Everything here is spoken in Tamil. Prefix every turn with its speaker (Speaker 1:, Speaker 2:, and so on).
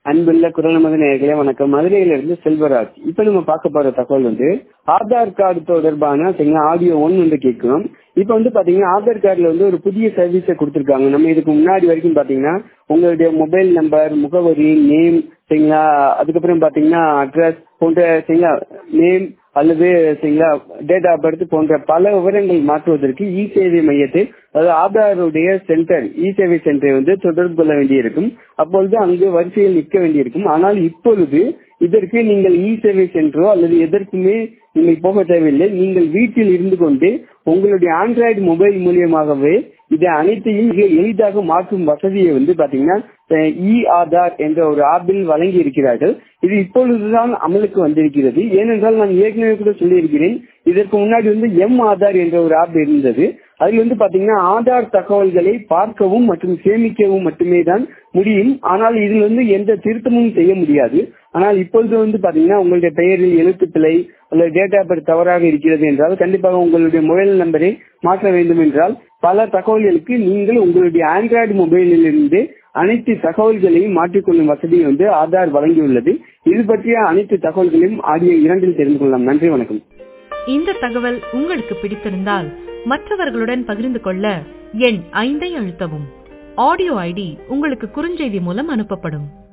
Speaker 1: அன்புள்ள குரல் மத நேயர்களே வணக்கம் மதுரையிலிருந்து செல்வராஜ் இப்ப நம்ம பார்க்க போற தகவல் வந்து ஆதார் கார்டு தொடர்பான சரிங்களா ஆடியோ ஒன் வந்து கேட்கணும் இப்ப வந்து பாத்தீங்கன்னா ஆதார் கார்டுல வந்து ஒரு புதிய சர்வீஸை கொடுத்திருக்காங்க நம்ம இதுக்கு முன்னாடி வரைக்கும் பாத்தீங்கன்னா உங்களுடைய மொபைல் நம்பர் முகவரி நேம் சரிங்களா அதுக்கப்புறம் பாத்தீங்கன்னா அட்ரஸ் போன்ற சரிங்களா நேம் அல்லது சரிங்களா டேட் ஆஃப் பர்த் போன்ற பல விவரங்கள் மாற்றுவதற்கு இ சேவை மையத்தை அதாவது ஆதாருடைய சென்டர் இ சேவை சென்டரை வந்து தொடர்பு கொள்ள வேண்டியிருக்கும் அப்பொழுது அங்கு வரிசையில் நிற்க வேண்டியிருக்கும் ஆனால் இப்பொழுது இதற்கு நீங்கள் இ சேவை சென்டரோ அல்லது எதற்குமே நீங்கள் போக தேவையில்லை நீங்கள் வீட்டில் இருந்து கொண்டு உங்களுடைய ஆண்ட்ராய்டு மொபைல் மூலியமாகவே இதை அனைத்தையும் மிக எளிதாக மாற்றும் வசதியை வந்து பாத்தீங்கன்னா இ ஆதார் என்ற ஒரு ஆப்பில் வழங்கி இருக்கிறார்கள் இது இப்பொழுதுதான் அமலுக்கு வந்திருக்கிறது ஏனென்றால் நான் ஏற்கனவே கூட சொல்லியிருக்கிறேன் இதற்கு முன்னாடி வந்து எம் ஆதார் என்ற ஒரு ஆப் இருந்தது அதில் வந்து பாத்தீங்கன்னா ஆதார் தகவல்களை பார்க்கவும் மற்றும் சேமிக்கவும் மட்டுமே தான் முடியும் ஆனால் இதில் வந்து எந்த திருத்தமும் செய்ய முடியாது ஆனால் இப்பொழுது வந்து பாத்தீங்கன்னா உங்களுடைய பெயரில் எழுத்துப்பிழை அல்லது டேட் ஆஃப் பர்த் தவறாக இருக்கிறது என்றால் கண்டிப்பாக உங்களுடைய மொபைல் நம்பரை மாற்ற வேண்டும் என்றால் பல தகவல்களுக்கு நீங்கள் உங்களுடைய ஆண்ட்ராய்டு மொபைலில் இருந்து அனைத்து தகவல்களையும் மாற்றிக்கொள்ளும் வசதியை வந்து ஆதார் வழங்கியுள்ளது இது பற்றிய அனைத்து தகவல்களையும் ஆடியோ இரண்டில் தெரிந்து கொள்ளலாம் நன்றி வணக்கம்
Speaker 2: இந்த தகவல் உங்களுக்கு பிடித்திருந்தால் மற்றவர்களுடன் பகிர்ந்து கொள்ள எண் ஐந்தை அழுத்தவும் ஆடியோ ஐடி உங்களுக்கு குறுஞ்செய்தி மூலம் அனுப்பப்படும்